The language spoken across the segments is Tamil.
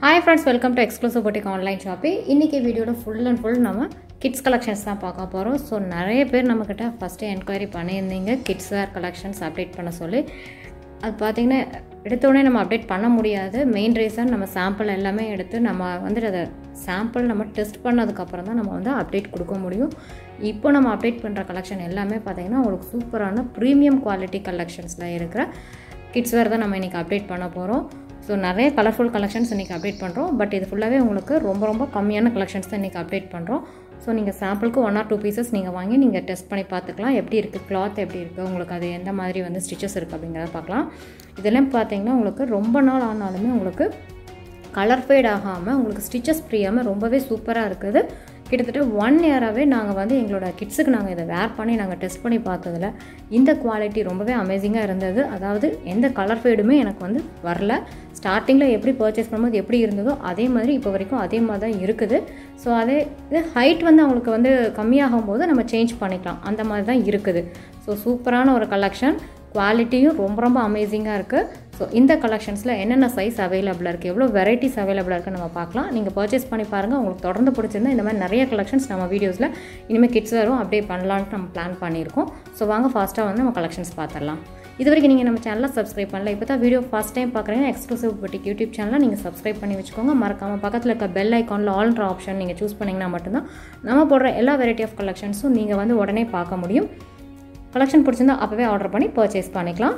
hi friends welcome to exclusive boutique online shopping இன்றைக்கி வீடியோட ஃபுல் அண்ட் ஃபுல் நம்ம கிட்ஸ் கலெக்ஷன்ஸ் தான் பார்க்க போகிறோம் ஸோ நிறைய பேர் நம்மக்கிட்ட ஃபஸ்ட்டு என்கொயரி பண்ணியிருந்தீங்க கிட்ஸ் வேர் கலெக்ஷன்ஸ் அப்டேட் பண்ண சொல்லி அது பார்த்திங்கன்னா எடுத்தோடனே நம்ம அப்டேட் பண்ண முடியாது மெயின் ரீசன் நம்ம சாம்பிள் எல்லாமே எடுத்து நம்ம வந்துட்டு அதை சாம்பிள் நம்ம டெஸ்ட் பண்ணதுக்கப்புறம் தான் நம்ம வந்து அப்டேட் கொடுக்க முடியும் இப்போ நம்ம அப்டேட் பண்ணுற கலெக்ஷன் எல்லாமே பார்த்திங்கன்னா உங்களுக்கு சூப்பரான ப்ரீமியம் குவாலிட்டி கலெக்ஷன்ஸில் இருக்கிற கிட்ஸ் வேர் தான் நம்ம இன்றைக்கி அப்டேட் பண்ண போகிறோம் ஸோ நிறைய கலர்ஃபுல் கலெக்ஷன்ஸ் இன்றைக்கி அப்டேட் பண்ணுறோம் பட் இது ஃபுல்லாகவே உங்களுக்கு ரொம்ப ரொம்ப கம்மியான கலெக்ஷன்ஸ் தான் இன்றைக்கி அப்டேட் பண்ணுறோம் ஸோ நீங்கள் சாம்பிளுக்கு ஒன் ஆர் டூ பீசஸ் நீங்கள் வாங்கி நீங்கள் டெஸ்ட் பண்ணி பார்த்துக்கலாம் எப்படி இருக்குது கிளாத் எப்படி இருக்குது உங்களுக்கு அது எந்த மாதிரி வந்து ஸ்டிச்சஸ் இருக்குது அப்படிங்கிறத பார்க்கலாம் இதெல்லாம் பார்த்தீங்கன்னா உங்களுக்கு ரொம்ப நாள் ஆனாலுமே உங்களுக்கு கலர் ஃபேட் ஆகாமல் உங்களுக்கு ஸ்டிச்சஸ் ஃப்ரீயாமல் ரொம்பவே சூப்பராக இருக்குது கிட்டத்தட்ட ஒன் இயராகவே நாங்கள் வந்து எங்களோட கிட்ஸுக்கு நாங்கள் இதை வேர் பண்ணி நாங்கள் டெஸ்ட் பண்ணி பார்த்ததில் இந்த குவாலிட்டி ரொம்பவே அமேசிங்காக இருந்தது அதாவது எந்த கலர் ஃபேடுமே எனக்கு வந்து வரல ஸ்டார்டிங்கில் எப்படி பர்ச்சேஸ் பண்ணும்போது எப்படி இருந்ததோ அதே மாதிரி இப்போ வரைக்கும் அதே மாதிரி தான் இருக்குது ஸோ அதே இது ஹைட் வந்து அவங்களுக்கு வந்து கம்மியாகும் போது நம்ம சேஞ்ச் பண்ணிக்கலாம் அந்த மாதிரி தான் இருக்குது ஸோ சூப்பரான ஒரு கலெக்ஷன் குவாலிட்டியும் ரொம்ப ரொம்ப அமேசிங்காக இருக்குது ஸோ இந்த கலெக்ஷன்ஸில் என்னென்ன சைஸ் அவைலபிளாக இருக்குது எவ்வளோ வெரைட்டிஸ் அவைலபிளாக இருக்குன்னு நம்ம பார்க்கலாம் நீங்கள் பர்ச்சேஸ் பண்ணி பாருங்கள் உங்களுக்கு தொடர்ந்து பிடிச்சிருந்தா இந்த மாதிரி நிறைய கலெக்ஷன்ஸ் நம்ம வீடியோஸில் இனிமேல் கிட்ஸ் வரும் அப்படியே பண்ணலான்ட்டு நம்ம பிளான் பண்ணியிருக்கோம் ஸோ வாங்க ஃபாஸ்ட்டாக வந்து நம்ம கலெக்ஷன்ஸ் பார்த்துடலாம் இது வரைக்கும் நீங்கள் நம்ம சேனலை சப்ஸ்கிரைப் பண்ணல இப்போ தான் வீடியோ ஃபஸ்ட் டைம் பார்க்குறீங்கன்னா எக்ஸ்க்ளூசிவ் பட்டிக் யூடியூப் சேனலை நீங்கள் சப்ஸ்கிரைப் பண்ணி வச்சுக்கோங்க மறக்காமல் பக்கத்தில் இருக்க பெல் ஐக்கானில் ஆல்ன்ற ஆப்ஷன் நீங்கள் சூஸ் பண்ணிங்கன்னா மட்டும்தான் நம்ம போடுற எல்லா வெரைட்டி ஆஃப் கலெக்ஷன்ஸும் நீங்கள் வந்து உடனே பார்க்க முடியும் கலெக்ஷன் பிடிச்சிருந்தா அப்போவே ஆர்டர் பண்ணி பர்ச்சேஸ் பண்ணிக்கலாம்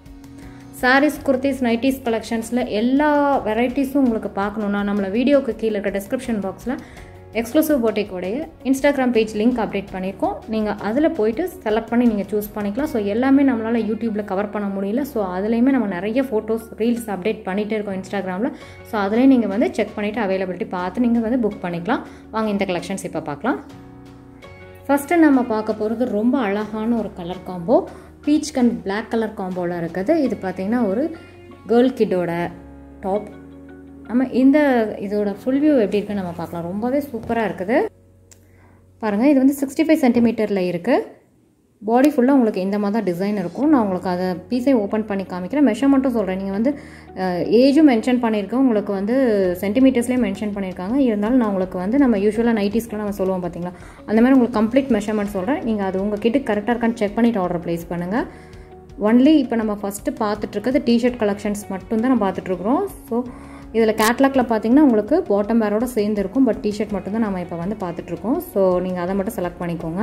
சாரீஸ் குர்த்திஸ் நைட்டிஸ் கலெக்ஷன்ஸில் எல்லா வெரைட்டிஸும் உங்களுக்கு பார்க்கணுன்னா நம்மளை வீடியோக்கு கீழே இருக்க டிஸ்கிரிப்ஷன் பாக்ஸில் எக்ஸ்க்ளூசிவ் போட்டிக்கோடைய இன்ஸ்டாகிராம் பேஜ் லிங்க் அப்டேட் பண்ணியிருக்கோம் நீங்கள் அதில் போயிட்டு செலக்ட் பண்ணி நீங்கள் சூஸ் பண்ணிக்கலாம் ஸோ எல்லாமே நம்மளால் யூடியூப்பில் கவர் பண்ண முடியல ஸோ அதுலேயுமே நம்ம நிறைய ஃபோட்டோஸ் ரீல்ஸ் அப்டேட் பண்ணிகிட்டே இருக்கோம் இன்ஸ்டாகிராமில் ஸோ அதுலேயும் நீங்கள் வந்து செக் பண்ணிவிட்டு அவைலபிலிட்டி பார்த்து நீங்கள் வந்து புக் பண்ணிக்கலாம் வாங்க இந்த கலெக்ஷன்ஸ் இப்போ பார்க்கலாம் ஃபஸ்ட்டு நம்ம பார்க்க போகிறது ரொம்ப அழகான ஒரு colour combo peach and black colour காம்போவில் இருக்குது இது பார்த்திங்கன்னா ஒரு கேர்ள் கிட்டோட டாப் நம்ம இந்த இதோட ஃபுல் வியூ எப்படி இருக்குன்னு நம்ம பார்க்கலாம் ரொம்பவே சூப்பராக இருக்குது பாருங்கள் இது வந்து சிக்ஸ்டி ஃபைவ் சென்டிமீட்டரில் இருக்குது பாடி ஃபுல்லாக உங்களுக்கு இந்த மாதிரி தான் டிசைன் இருக்கும் நான் உங்களுக்கு அதை பீஸை ஓப்பன் பண்ணி காமிக்கிறேன் மெஷர்மெண்ட்டும் சொல்கிறேன் நீங்கள் வந்து ஏஜும் மென்ஷன் பண்ணியிருக்கேன் உங்களுக்கு வந்து சென்டிமீட்டர்ஸ்லேயே மென்ஷன் பண்ணியிருக்காங்க இருந்தாலும் நான் உங்களுக்கு வந்து நம்ம யூஸ்வலாக நைட்டிஸ்க்குலாம் நம்ம சொல்லுவோம் பார்த்தீங்களா அந்த மாதிரி உங்களுக்கு கம்ப்ளீட் மெஷர்மெண்ட் சொல்கிறேன் நீங்கள் அது உங்கள் கிட்ட கரெக்டாக இருக்கான்னு செக் பண்ணிவிட்டு ஆர்டர் ப்ளேஸ் பண்ணுங்கள் ஒன்லி இப்போ நம்ம ஃபஸ்ட்டு பார்த்துட்ருக்கிறது டிஷர்ட் கலெக்ஷன்ஸ் மட்டும்தான் நம்ம பார்த்துட்ருக்குறோம் ஸோ இதில் கேட்லாக்கில் பார்த்தீங்கன்னா உங்களுக்கு பாட்டம் வேரோட சேர்ந்து இருக்கும் பட் டிஷர்ட் மட்டும்தான் நம்ம இப்போ வந்து பார்த்துட்ருக்கோம் ஸோ நீங்கள் அதை மட்டும் செலக்ட் பண்ணிக்கோங்க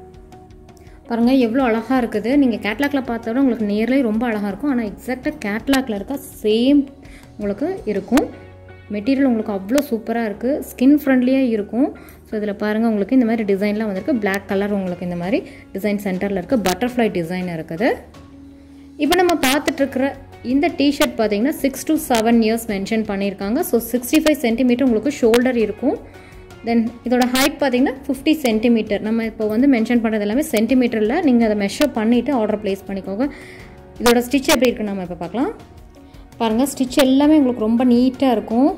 பாருங்கள் எவ்வளோ அழகாக இருக்குது நீங்கள் கேட்லாகில் பார்த்தோட உங்களுக்கு நியர்லி ரொம்ப அழகாக இருக்கும் ஆனால் எக்ஸாக்டாக கேட்லாகில் இருக்க சேம் உங்களுக்கு இருக்கும் மெட்டீரியல் உங்களுக்கு அவ்வளோ சூப்பராக இருக்குது ஸ்கின் ஃப்ரெண்ட்லியாக இருக்கும் ஸோ இதில் பாருங்கள் உங்களுக்கு இந்த மாதிரி டிசைன்லாம் வந்திருக்கு பிளாக் கலர் உங்களுக்கு இந்த மாதிரி டிசைன் சென்டரில் இருக்குது பட்டர்ஃப்ளை டிசைன் இருக்குது இப்போ நம்ம பார்த்துட்ருக்கிற இந்த டிஷர்ட் பார்த்தீங்கன்னா six to seven years mention பண்ணியிருக்காங்க ஸோ சிக்ஸ்டி ஃபைவ் சென்டிமீட்டர் உங்களுக்கு ஷோல்டர் இருக்கும் தென் இதோட ஹைட் பார்த்தீங்கன்னா ஃபிஃப்டி சென்டிமீட்டர் நம்ம இப்போ வந்து மென்ஷன் பண்ணுறது எல்லாமே சென்டிமீட்டரில் நீங்கள் அதை மெஷர் பண்ணிவிட்டு ஆர்டர் ப்ளேஸ் பண்ணிக்கோங்க இதோட ஸ்டிச் எப்படி இருக்குன்னு நம்ம இப்போ பார்க்கலாம் பாருங்கள் ஸ்டிச் எல்லாமே உங்களுக்கு ரொம்ப நீட்டாக இருக்கும்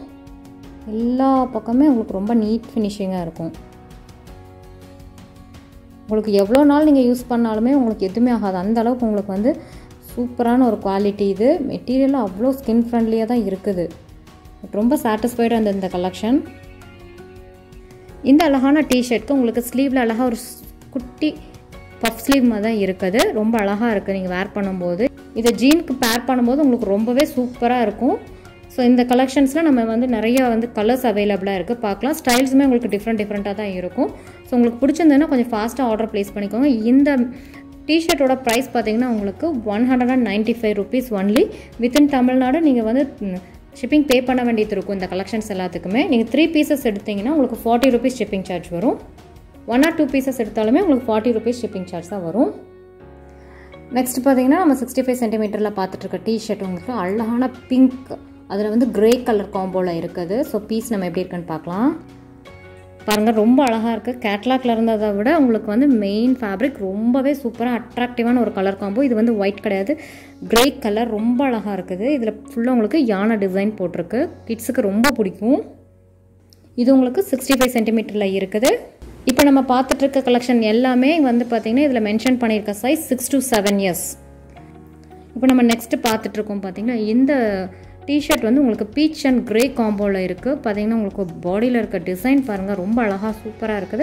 எல்லா பக்கமே உங்களுக்கு ரொம்ப நீட் ஃபினிஷிங்காக இருக்கும் உங்களுக்கு எவ்வளோ நாள் நீங்கள் யூஸ் பண்ணாலுமே உங்களுக்கு எதுவுமே ஆகாது அந்த அளவுக்கு உங்களுக்கு வந்து சூப்பரான ஒரு குவாலிட்டி இது மெட்டீரியலும் அவ்வளோ ஸ்கின் ஃப்ரெண்ட்லியாக தான் இருக்குது ரொம்ப சாட்டிஸ்ஃபைடாக இருந்த இந்த கலெக்ஷன் இந்த அழகான டிஷர்ட்க்கு உங்களுக்கு ஸ்லீவில் அழகாக ஒரு குட்டி பஃப் ஸ்லீவ் மாதிரி தான் இருக்குது ரொம்ப அழகாக இருக்குது நீங்கள் வேர் பண்ணும்போது இதை ஜீனுக்கு பேர் பண்ணும்போது உங்களுக்கு ரொம்பவே சூப்பராக இருக்கும் ஸோ இந்த கலெக்ஷன்ஸில் நம்ம வந்து நிறைய வந்து கலர்ஸ் அவைலபிளாக இருக்குது பார்க்கலாம் ஸ்டைல்ஸுமே உங்களுக்கு டிஃப்ரெண்ட் டிஃப்ரெண்ட்டாக தான் இருக்கும் ஸோ உங்களுக்கு பிடிச்சிருந்ததுன்னா கொஞ்சம் ஃபாஸ்ட்டாக ஆர்டர் ப்ளேஸ் பண்ணிக்கோங்க இந்த டிஷர்ட்டோட ப்ரைஸ் பார்த்தீங்கன்னா உங்களுக்கு one hundred and ninety five rupees only within Tamil Nadu நீங்கள் வந்து ஷிப்பிங் பே பண்ண வேண்டியது இருக்கும் இந்த கலெக்ஷன்ஸ் எல்லாத்துக்குமே நீங்கள் த்ரீ பீசஸ் எடுத்தீங்கன்னா உங்களுக்கு ஃபார்ட்டி ருபீஸ் ஷிப்பிங் சார்ஜ் வரும் ஒன் ஆர் டூ பீசஸ் எடுத்தாலுமே உங்களுக்கு ஃபார்ட்டி ருபீஸ் ஷிப்பிங் சார்ஜ் தான் வரும் நெக்ஸ்ட் பார்த்தீங்கன்னா நம்ம சிக்ஸ்டி ஃபைவ் சென்டிமீட்டரில் பார்த்துட்ருக்க டிஷர்ட் உங்களுக்கு அழகான பிங்க் அதில் வந்து கிரே கலர் காம்போவில் இருக்குது ஸோ பீஸ் நம்ம எப்படி இருக்குன்னு பார்க்கலாம் பாருங்கள் ரொம்ப அழகாக இருக்குது கேட்லாக்ல இருந்ததை விட உங்களுக்கு வந்து மெயின் ஃபேப்ரிக் ரொம்பவே சூப்பராக அட்ராக்டிவான ஒரு கலர் காம்போ இது வந்து ஒயிட் கிடையாது கிரே கலர் ரொம்ப அழகாக இருக்குது இதில் ஃபுல்லாக உங்களுக்கு யானை டிசைன் போட்டிருக்கு கிட்ஸுக்கு ரொம்ப பிடிக்கும் இது உங்களுக்கு சிக்ஸ்டி ஃபைவ் சென்டிமீட்டரில் இருக்குது இப்போ நம்ம பார்த்துட்ருக்க கலெக்ஷன் எல்லாமே வந்து பார்த்திங்கன்னா இதில் மென்ஷன் பண்ணியிருக்க size six to seven years இப்போ நம்ம நெக்ஸ்ட்டு பார்த்துட்ருக்கோம் பார்த்திங்கன்னா இந்த டிஷர்ட் வந்து உங்களுக்கு பீச் அண்ட் கிரே காம்போவில் இருக்குது பார்த்தீங்கன்னா உங்களுக்கு பாடியில் இருக்க டிசைன் பாருங்கள் ரொம்ப அழகாக சூப்பராக இருக்குது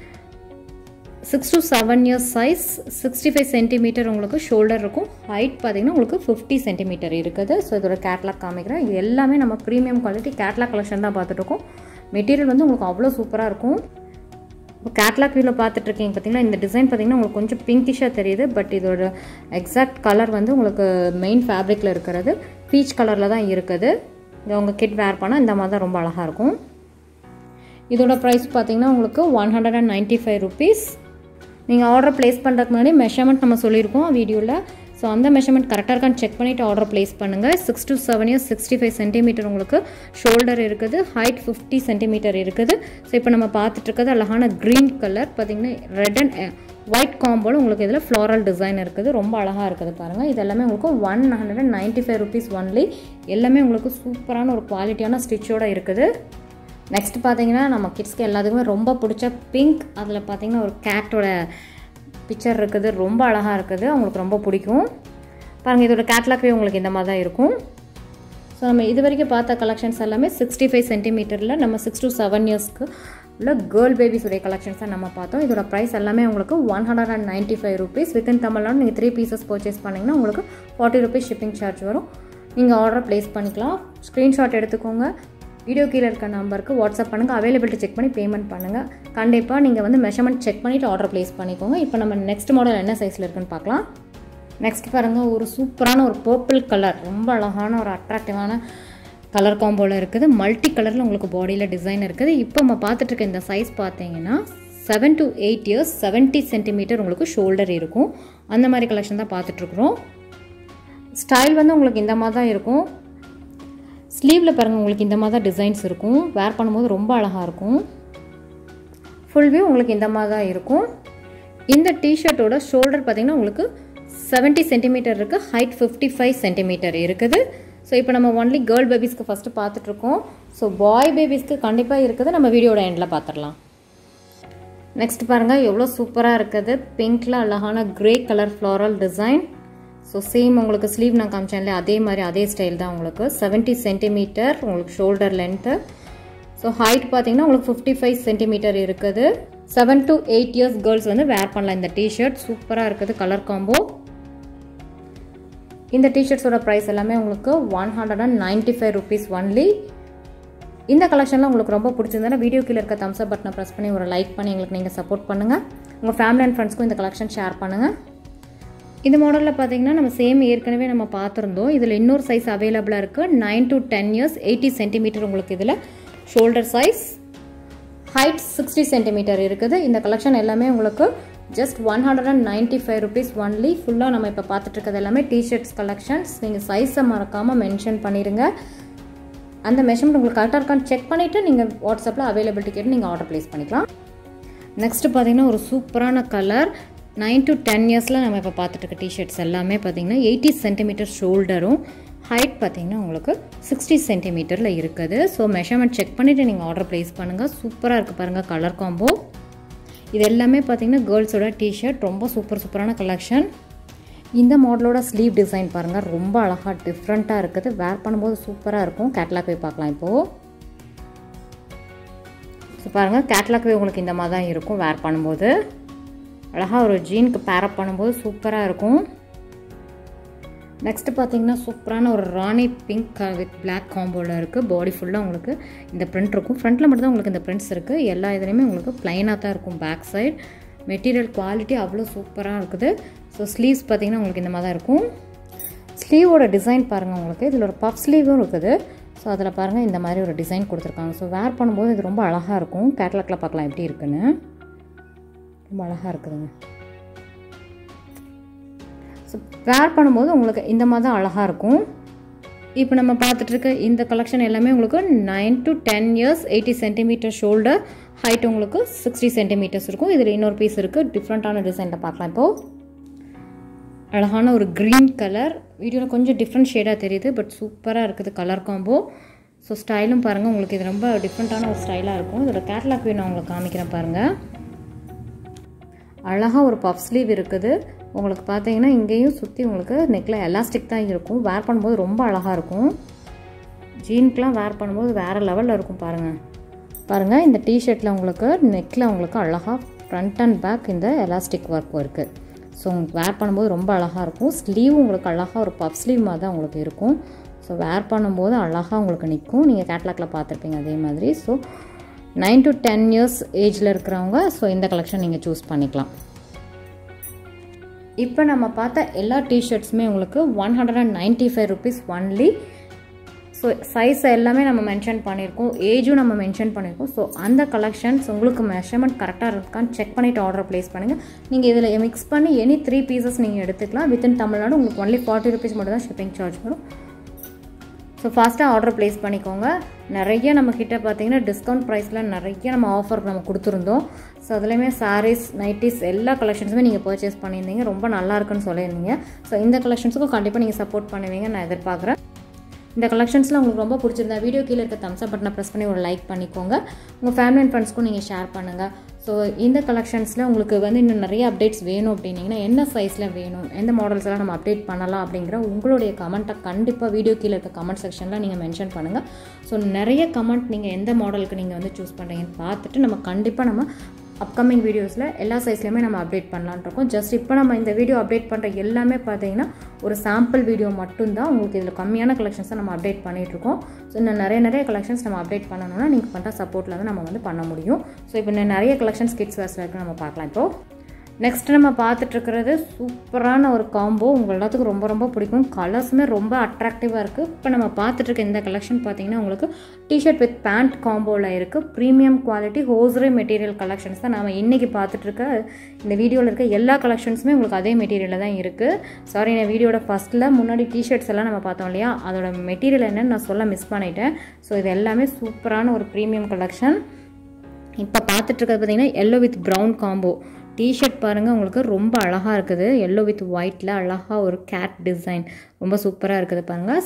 six to seven years size sixty five centimetre உங்களுக்கு ஷோல்டர் இருக்கும் ஹைட் பார்த்தீங்கன்னா உங்களுக்கு ஃபிஃப்டி சென்டிமீட்டர் இருக்குது ஸோ இதோட கேட்லாக் காமிக்கிறேன் இது எல்லாமே நம்ம ப்ரீமியம் குவாலிட்டி கேட்லாக் கலெக்ஷன் தான் பார்த்துட்ருக்கோம் மெட்டீரியல் வந்து உங்களுக்கு அவ்வளோ சூப்பராக இருக்கும் இப்போ கேட்லாக் வியூவில் பார்த்துட்ருக்கீங்க பார்த்தீங்கன்னா இந்த டிசைன் பார்த்தீங்கன்னா உங்களுக்கு கொஞ்சம் பிங்கிஷாக தெரியுது பட் இதோட எக்ஸாக்ட் கலர் வந்து உங்களுக்கு மெயின் ஃபேப்ரிக்கில் இருக்கிறது பீச் கலரில் தான் இருக்குது இதை உங்கள் கிட் வேர் பண்ணால் இந்த மாதிரி தான் ரொம்ப அழகாக இருக்கும் இதோட ப்ரைஸ் பார்த்தீங்கன்னா உங்களுக்கு one hundred and ninety five rupees நீங்கள் ஆர்டர் ப்ளேஸ் பண்ணுறதுக்கு முன்னாடி மெஷர்மெண்ட் நம்ம சொல்லியிருக்கோம் வீடியோவில் ஸோ அந்த மெஷர்மெண்ட் கரெக்டாக இருக்கான்னு செக் பண்ணிவிட்டு ஆர்டர் ப்ளேஸ் பண்ணுங்கள் six to seven years sixty five centimetre உங்களுக்கு ஷோல்டர் இருக்குது ஹைட் ஃபிஃப்டி சென்டிமீட்டர் இருக்குது ஸோ இப்போ நம்ம பார்த்துட்டு இருக்கிறது அழகான க்ரீன் கலர் பார்த்தீங்கன்னா ரெட் அண்ட் ஒயிட் காம்போல உங்களுக்கு இதில் ஃப்ளாரல் டிசைன் இருக்குது ரொம்ப அழகாக இருக்குது பாருங்கள் இது எல்லாமே உங்களுக்கு one hundred and ninety five rupees only எல்லாமே உங்களுக்கு சூப்பரான ஒரு குவாலிட்டியான ஸ்டிச்சோடு இருக்குது நெக்ஸ்ட் பார்த்தீங்கன்னா நம்ம கிட்ஸ்க்கு எல்லாத்துக்குமே ரொம்ப பிடிச்ச பிங்க் அதில் பார்த்தீங்கன்னா ஒரு கேட்டோட பிக்சர் இருக்குது ரொம்ப அழகாக இருக்குது அவங்களுக்கு ரொம்ப பிடிக்கும் பாருங்கள் இதோட கேட்லாக்வே உங்களுக்கு இந்த மாதிரி தான் இருக்கும் ஸோ நம்ம இது வரைக்கும் பார்த்த கலெக்ஷன்ஸ் எல்லாமே சிக்ஸ்டி ஃபைவ் சென்டிமீட்டரில் நம்ம சிக்ஸ் டு செவன் இயர்ஸ்க்கு உள்ள கேர்ள் பேபிஸுடைய கலெக்ஷன்ஸ் தான் நம்ம பார்த்தோம் இதோட ப்ரைஸ் எல்லாமே உங்களுக்கு one hundred and ninety five rupees within Tamil Nadu நீங்கள் த்ரீ பீசஸ் பர்ச்சேஸ் பண்ணிங்கன்னா உங்களுக்கு ஃபார்ட்டி ருபீஸ் ஷிப்பிங் சார்ஜ் வரும் நீங்கள் ஆர்டர் ப்ளேஸ் பண்ணிக்கலாம் ஸ்க்ரீன்ஷாட் எடுத்துக்கோங்க வீடியோ கீழே இருக்க நம்பருக்கு வாட்ஸ்அப் பண்ணுங்கள் அவைலபிலிட்டி செக் பண்ணி பேமெண்ட் பண்ணுங்கள் கண்டிப்பாக நீங்கள் வந்து மெஷர்மெண்ட் செக் பண்ணிவிட்டு ஆர்டர் ப்ளேஸ் பண்ணிக்கோங்க இப்போ நம்ம நெக்ஸ்ட் மாடல் என்ன சைஸில் இருக்குன்னு பார்க்கலாம் நெக்ஸ்ட் பாருங்கள் ஒரு சூப்பரான ஒரு பர்பிள் கலர் ரொம்ப அழகான ஒரு அட்ராக்டிவான கலர் காம்போவில் இருக்குது மல்டி கலரில் உங்களுக்கு பாடியில் டிசைன் இருக்குது இப்போ நம்ம பார்த்துட்டு இருக்க இந்த சைஸ் பார்த்தீங்கன்னா seven to eight years seventy centimetre உங்களுக்கு ஷோல்டர் இருக்கும் அந்த மாதிரி கலெக்ஷன் தான் பார்த்துட்ருக்குறோம் ஸ்டைல் வந்து உங்களுக்கு இந்த மாதிரி தான் இருக்கும் ஸ்லீவில் பாருங்கள் உங்களுக்கு இந்த மாதிரி தான் டிசைன்ஸ் இருக்கும் வேர் பண்ணும்போது ரொம்ப அழகாக இருக்கும் ஃபுல் வியூ உங்களுக்கு இந்த மாதிரி தான் இருக்கும் இந்த டிஷர்ட்டோட ஷோல்டர் பார்த்திங்கன்னா உங்களுக்கு செவன்ட்டி சென்டிமீட்டர் இருக்குது ஹைட் ஃபிஃப்டி ஃபைவ் சென்டிமீட்டர் இருக்குது ஸோ இப்போ நம்ம ஒன்லி கேர்ள் பேபிஸ்க்கு ஃபஸ்ட்டு பார்த்துட்ருக்கோம் ஸோ பாய் பேபிஸ்க்கு கண்டிப்பாக இருக்குது நம்ம வீடியோட எண்டில் பார்த்துடலாம் நெக்ஸ்ட் பாருங்கள் எவ்வளோ சூப்பராக இருக்குது பிங்க்கில் அழகான grey colour floral design so same உங்களுக்கு ஸ்லீவ் நான் காமிச்சேன்ல அதே மாதிரி அதே ஸ்டைல் தான் உங்களுக்கு செவன்ட்டி சென்டிமீட்டர் உங்களுக்கு ஷோல்டர் லென்த்து ஸோ ஹைட் பார்த்தீங்கன்னா உங்களுக்கு ஃபிஃப்டி ஃபைவ் சென்டிமீட்டர் இருக்குது seven to eight years girls வந்து வேர் பண்ணலாம் இந்த டிஷர்ட் சூப்பராக இருக்குது கலர் காம்போ இந்த டிஷர்ட்ஸோட ப்ரைஸ் எல்லாமே உங்களுக்கு one hundred and ninety five rupees only இந்த கலெக்ஷன்லாம் உங்களுக்கு ரொம்ப பிடிச்சிருந்தா வீடியோ கீழே இருக்க தம்ஸ் அப் பட்டனை ப்ரெஸ் பண்ணி ஒரு லைக் பண்ணி எங்களுக்கு நீங்கள் சப்போர்ட் பண்ணுங்கள் உங்கள் ஃபேமிலி அண்ட் ஃப்ரெண்ட்ஸ்க்கும் இந்த கலெக்ஷன் ஷேர் பண்ணுங்கள் இந்த மாடலில் பார்த்தீங்கன்னா நம்ம சேம் ஏற்கனவே நம்ம பார்த்துருந்தோம் இதில் இன்னொரு சைஸ் அவைலபிளாக இருக்குது nine to ten years eighty centimetre உங்களுக்கு இதில் shoulder size height sixty centimetre இருக்குது இந்த கலெக்ஷன் எல்லாமே உங்களுக்கு just one hundred and ninety five rupees only ஃபுல்லாக நம்ம இப்போ பார்த்துட்டு இருக்கிறது எல்லாமே டிஷர்ட்ஸ் கலெக்ஷன்ஸ் நீங்கள் சைஸை மறக்காமல் மென்ஷன் பண்ணிடுங்க அந்த மெஷர்மெண்ட் உங்களுக்கு கரெக்டாக இருக்கான்னு செக் பண்ணிவிட்டு நீங்கள் வாட்ஸ்அப்பில் அவைலபிலிட்டி கேட்டு நீங்கள் ஆர்டர் ப்ளேஸ் பண்ணிக்கலாம் நெக்ஸ்ட்டு பார்த்தீங்கன்னா ஒரு சூப்பரான கலர் நைன் டு டென் இயர்ஸில் நம்ம இப்போ பார்த்துட்டு இருக்க டிஷர்ட்ஸ் எல்லாமே பார்த்தீங்கன்னா எயிட்டி சென்டிமீட்டர் ஷோல்டரும் ஹைட் பார்த்தீங்கன்னா உங்களுக்கு சிக்ஸ்டி சென்டிமீட்டரில் இருக்குது ஸோ மெஷர்மெண்ட் செக் பண்ணிவிட்டு நீங்கள் ஆர்டர் ப்ளேஸ் பண்ணுங்கள் சூப்பராக இருக்குது பாருங்கள் கலர் காம்போ இது எல்லாமே பார்த்தீங்கன்னா கேர்ள்ஸோட டிஷர்ட் ரொம்ப சூப்பர் சூப்பரான கலெக்ஷன் இந்த மாடலோட ஸ்லீவ் டிசைன் பாருங்கள் ரொம்ப அழகாக டிஃப்ரெண்ட்டாக இருக்குது வேர் பண்ணும்போது சூப்பராக இருக்கும் கேட்லாக் போய் பார்க்கலாம் இப்போது ஸோ பாருங்கள் கேட்லாக் உங்களுக்கு இந்த மாதிரி தான் இருக்கும் வேர் பண்ணும்போது அழகாக ஒரு ஜீனுக்கு பேரப் பண்ணும்போது சூப்பராக இருக்கும் நெக்ஸ்ட்டு பார்த்தீங்கன்னா சூப்பரான ஒரு ராணி பிங்க் வித் பிளாக் காம்போவில் இருக்குது பாடி ஃபுல்லாக உங்களுக்கு இந்த பிரிண்ட் இருக்கும் ஃப்ரண்ட்டில் மட்டும் தான் உங்களுக்கு இந்த பிரிண்ட்ஸ் இருக்குது எல்லா இதுலேயுமே உங்களுக்கு ப்ளைனாக தான் இருக்கும் பேக் சைடு மெட்டீரியல் குவாலிட்டி அவ்வளோ சூப்பராக இருக்குது ஸோ ஸ்லீவ்ஸ் பார்த்தீங்கன்னா உங்களுக்கு இந்த மாதிரி தான் இருக்கும் ஸ்லீவோட டிசைன் பாருங்கள் உங்களுக்கு இதில் ஒரு பஃப் ஸ்லீவும் இருக்குது ஸோ அதில் பாருங்கள் இந்த மாதிரி ஒரு டிசைன் கொடுத்துருக்காங்க ஸோ வேர் பண்ணும்போது இது ரொம்ப அழகாக இருக்கும் கேட்லாக்கில் பார்க்கலாம் எப்படி இருக்குன்னு ரொம்ப அழகாக இருக்குதுங்க ஸோ வேர் பண்ணும்போது உங்களுக்கு இந்த மாதிரி தான் அழகாக இருக்கும் இப்போ நம்ம பார்த்துட்ருக்க இந்த கலெக்ஷன் எல்லாமே உங்களுக்கு nine to ten years eighty centimetre shoulder height உங்களுக்கு சிக்ஸ்டி சென்டிமீட்டர்ஸ் இருக்கும் இதில் இன்னொரு பீஸ் இருக்குது டிஃப்ரெண்ட்டான டிசைனில் பார்க்கலாம் இப்போது அழகான ஒரு க்ரீன் கலர் வீடியோவில் கொஞ்சம் டிஃப்ரெண்ட் ஷேடாக தெரியுது பட் சூப்பராக இருக்குது கலர் காம்போ ஸோ ஸ்டைலும் பாருங்கள் உங்களுக்கு இது ரொம்ப டிஃப்ரெண்ட்டான ஒரு ஸ்டைலாக இருக்கும் இதோட கேட்லாக் நான் உங்களுக்கு காமிக்கிறேன் பாருங்கள் அழகாக ஒரு பஃப் ஸ்லீவ் இருக்குது உங்களுக்கு பார்த்தீங்கன்னா இங்கேயும் சுற்றி உங்களுக்கு நெக்கில் எலாஸ்டிக் தான் இருக்கும் வேர் பண்ணும்போது ரொம்ப அழகாக இருக்கும் ஜீன்க்கெலாம் வேர் பண்ணும்போது வேறு லெவலில் இருக்கும் பாருங்கள் பாருங்கள் இந்த டிஷர்ட்டில் உங்களுக்கு நெக்கில் உங்களுக்கு அழகாக ஃப்ரண்ட் அண்ட் பேக் இந்த எலாஸ்டிக் ஒர்க்கும் இருக்குது ஸோ உங்களுக்கு வேர் பண்ணும்போது ரொம்ப அழகாக இருக்கும் ஸ்லீவ் உங்களுக்கு அழகாக ஒரு பஃப் ஸ்லீவ் மாதிரி தான் உங்களுக்கு இருக்கும் ஸோ வேர் பண்ணும்போது அழகாக உங்களுக்கு நிற்கும் நீங்கள் கேட்லாக்கில் பார்த்துருப்பீங்க அதே மாதிரி so nine to ten years ஏஜில் இருக்கிறவங்க ஸோ இந்த கலெக்ஷன் நீங்கள் சூஸ் பண்ணிக்கலாம் இப்போ நம்ம பார்த்த எல்லா டிஷர்ட்ஸுமே உங்களுக்கு one hundred and ninety five rupees only so size எல்லாமே நம்ம மென்ஷன் பண்ணியிருக்கோம் ஏஜும் நம்ம மென்ஷன் பண்ணியிருக்கோம் ஸோ அந்த கலெக்ஷன்ஸ் உங்களுக்கு மெஷர்மெண்ட் கரெக்டாக இருக்கான்னு செக் பண்ணிவிட்டு ஆர்டர் ப்ளேஸ் பண்ணுங்கள் நீங்கள் இதில் மிக்ஸ் பண்ணி எனி த்ரீ பீசஸ் நீங்கள் எடுத்துக்கலாம் வித்தின் தமிழ்நாடு உங்களுக்கு ஒன்லி ஃபார்ட்டி ருபீஸ் மட்டும் தான் ஷிப்பிங் சார்ஜ் வரும் ஸோ ஃபாஸ்ட்டாக ஆர்டர் ப்ளேஸ் பண்ணிக்கோங்க நிறைய நம்மக்கிட்ட பார்த்தீங்கன்னா டிஸ்கவுண்ட் ப்ரைஸில் நிறைய நம்ம ஆஃபர் நம்ம கொடுத்துருந்தோம் ஸோ அதுலேயுமே சாரீஸ் நைட்டிஸ் எல்லா கலெக்ஷன்ஸுமே நீங்கள் பர்ச்சேஸ் பண்ணியிருந்தீங்க ரொம்ப நல்லா இருக்குன்னு சொல்லியிருந்தீங்க ஸோ இந்த கலெக்ஷன்ஸுக்கும் கண்டிப்பாக நீங்கள் சப்போர்ட் பண்ணுவீங்க நான் எதிர்பார்க்குறேன் இந்த கலெக்ஷன்ஸ்லாம் உங்களுக்கு ரொம்ப பிடிச்சிருந்தா வீடியோ கீழே இருக்க தம்ஸ் அப் பட்டனை ப்ரெஸ் பண்ணி ஒரு லைக் பண்ணிக்கோங்க உங்கள் ஃபேமிலி அண்ட் ஃப்ரெண்ட்ஸ்க்கும் நீங்கள் ஷேர் பண்ணுங்கள் ஸோ இந்த கலெக்ஷன்ஸில் உங்களுக்கு வந்து இன்னும் நிறைய அப்டேட்ஸ் வேணும் அப்படின்னீங்கன்னா என்ன சைஸில் வேணும் எந்த மாடல்ஸ் எல்லாம் நம்ம அப்டேட் பண்ணலாம் அப்படிங்கிற உங்களுடைய கமெண்ட்டை கண்டிப்பாக வீடியோ கீழே இருக்க கமெண்ட் செக்ஷனில் நீங்கள் மென்ஷன் பண்ணுங்கள் ஸோ நிறைய கமெண்ட் நீங்கள் எந்த மாடலுக்கு நீங்கள் வந்து சூஸ் பண்ணுறீங்கன்னு பார்த்துட்டு நம்ம கண்டிப்பாக நம்ம அப்கமிங் வீடியோஸில் எல்லா சைஸ்லையுமே நம்ம அப்டேட் பண்ணலான் இருக்கோம் ஜஸ்ட் இப்போ நம்ம இந்த வீடியோ அப்டேட் பண்ணுற எல்லாமே பார்த்தீங்கன்னா ஒரு சாம்பிள் வீடியோ மட்டும்தான் உங்களுக்கு இதில் கம்மியான கலெக்ஷன்ஸ் தான் நம்ம அப்டேட் பண்ணிகிட்ருக்கோம் ஸோ இன்னும் நிறைய நிறைய கலெக்ஷன்ஸ் நம்ம அப்டேட் பண்ணணும்னா நீங்கள் பண்ணுற சப்போர்ட்டில் தான் நம்ம வந்து பண்ண முடியும் ஸோ இப்போ இன்னும் நிறைய கலெக்ஷன்ஸ் கிட்ஸ் வேர்ஸில் இருக்குது நம்ம பார்க்கலாம் இப்போது நெக்ஸ்ட் நம்ம பார்த்துட்ருக்கிறது சூப்பரான ஒரு காம்போ உங்கள் எல்லாத்துக்கும் ரொம்ப ரொம்ப பிடிக்கும் கலர்ஸுமே ரொம்ப அட்ராக்டிவாக இருக்குது இப்போ நம்ம பார்த்துட்ருக்க இந்த கலெக்ஷன் பார்த்தீங்கன்னா உங்களுக்கு டிஷர்ட் வித் பேண்ட் காம்போவில் இருக்குது premium quality hosiery material collections தான் நம்ம இன்றைக்கி பார்த்துட்ருக்க இந்த வீடியோவில் இருக்க எல்லா கலெக்ஷன்ஸுமே உங்களுக்கு அதே மெட்டீரியலில் தான் இருக்குது சாரி நான் வீடியோட ஃபஸ்ட்டில் முன்னாடி டிஷர்ட்ஸ் எல்லாம் நம்ம பார்த்தோம் இல்லையா அதோட மெட்டீரியல் என்னன்னு நான் சொல்ல மிஸ் பண்ணிட்டேன் ஸோ இது எல்லாமே சூப்பரான ஒரு ப்ரீமியம் கலெக்ஷன் இப்போ பார்த்துட்ருக்கிறது பார்த்தீங்கன்னா yellow with brown combo T-shirt பாருங்கள் உங்களுக்கு ரொம்ப அழகாக இருக்குது எல்லோ வித் ஒயிட்டில் அழகாக ஒரு கேட் டிசைன் ரொம்ப சூப்பராக இருக்குது பாருங்கள்